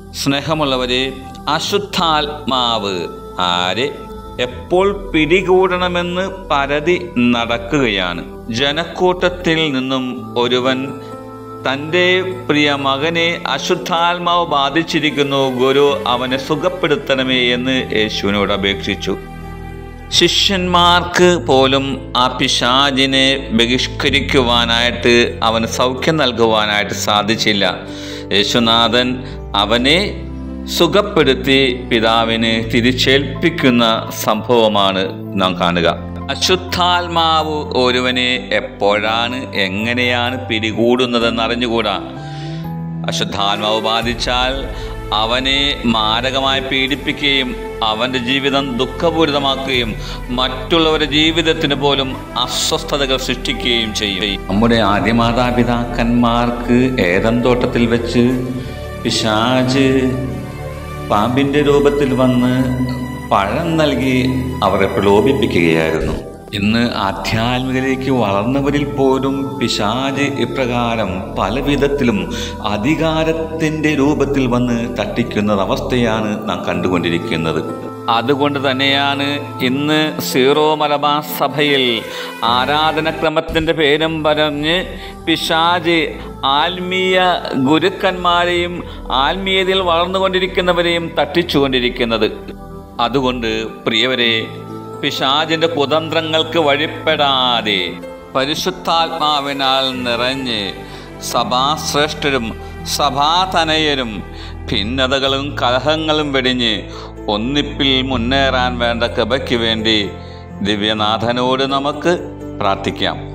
സ്നേഹമുള്ളവരെ അശുദ്ധാത്മാവ് ആരെ എപ്പോൾ പിടികൂടണമെന്ന് പരതി നടക്കുകയാണ് ജനക്കൂട്ടത്തിൽ നിന്നും ഒരുവൻ തൻ്റെ പ്രിയ മകനെ അശുദ്ധാത്മാവ് ബാധിച്ചിരിക്കുന്നു ഗുരു അവനെ സുഖപ്പെടുത്തണമേ എന്ന് യേശുവിനോട് അപേക്ഷിച്ചു ശിഷ്യന്മാർക്ക് പോലും ആ പിശാചിനെ ബഹിഷ്കരിക്കുവാനായിട്ട് അവന് സൗഖ്യം നൽകുവാനായിട്ട് സാധിച്ചില്ല യേശുനാഥൻ അവനെ സുഖപ്പെടുത്തി പിതാവിന് തിരിച്ചേൽപ്പിക്കുന്ന സംഭവമാണ് നാം കാണുക അശുദ്ധാത്മാവ് ഒരുവനെ എപ്പോഴാണ് എങ്ങനെയാണ് പിടികൂടുന്നതെന്ന് അറിഞ്ഞുകൂടാ അശുദ്ധാത്മാവ് ബാധിച്ചാൽ അവനെ മാരകമായി പീഡിപ്പിക്കുകയും അവൻ്റെ ജീവിതം ദുഃഖപൂരിതമാക്കുകയും മറ്റുള്ളവരുടെ ജീവിതത്തിന് പോലും അസ്വസ്ഥതകൾ സൃഷ്ടിക്കുകയും ചെയ്യും നമ്മുടെ ആദ്യമാതാപിതാക്കന്മാർക്ക് ഏതം തോട്ടത്തിൽ വെച്ച് പിശാജ് പാമ്പിൻ്റെ രൂപത്തിൽ വന്ന് പഴം നൽകി അവരെ പ്രലോഭിപ്പിക്കുകയായിരുന്നു ഇന്ന് ആധ്യാത്മികതയിലേക്ക് വളർന്നവരിൽ പോലും പിശാജ് ഇപ്രകാരം പല വിധത്തിലും അധികാരത്തിൻ്റെ രൂപത്തിൽ വന്ന് തട്ടിക്കുന്ന അവസ്ഥയാണ് നാം കണ്ടുകൊണ്ടിരിക്കുന്നത് അതുകൊണ്ട് തന്നെയാണ് ഇന്ന് സീറോ മലബാർ സഭയിൽ ആരാധനക്രമത്തിൻ്റെ പേരും പറഞ്ഞ് പിശാജ് ആത്മീയ ഗുരുക്കന്മാരെയും ആത്മീയതയിൽ വളർന്നുകൊണ്ടിരിക്കുന്നവരെയും തട്ടിച്ചുകൊണ്ടിരിക്കുന്നത് അതുകൊണ്ട് പ്രിയവരെ പിശാചിന്റെ കുതന്ത്രങ്ങൾക്ക് വഴിപ്പെടാതെ പരിശുദ്ധാത്മാവിനാൽ നിറഞ്ഞ് സഭാശ്രേഷ്ഠരും സഭാതനയരും ഭിന്നതകളും കലഹങ്ങളും വെടിഞ്ഞ് ഒന്നിപ്പിൽ മുന്നേറാൻ വേണ്ട കൃപയ്ക്ക് വേണ്ടി ദിവ്യനാഥനോട് നമുക്ക് പ്രാർത്ഥിക്കാം